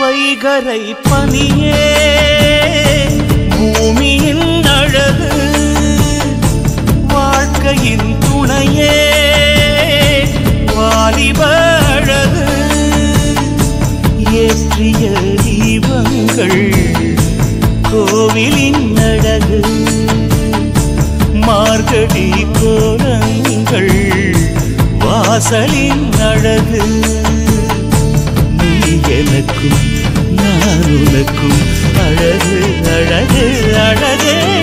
வைகரை பனியே பூமியின் அழகு வாழ்க்கையின் துணையே வாலிப அழகு ஏற்றிய தீபங்கள் கோவிலின் அழகு மார்கழி கோலங்கள் வாசலின் அழகு நீ எனக்கும் நான் உனக்கும் அழகு அழகு அழகே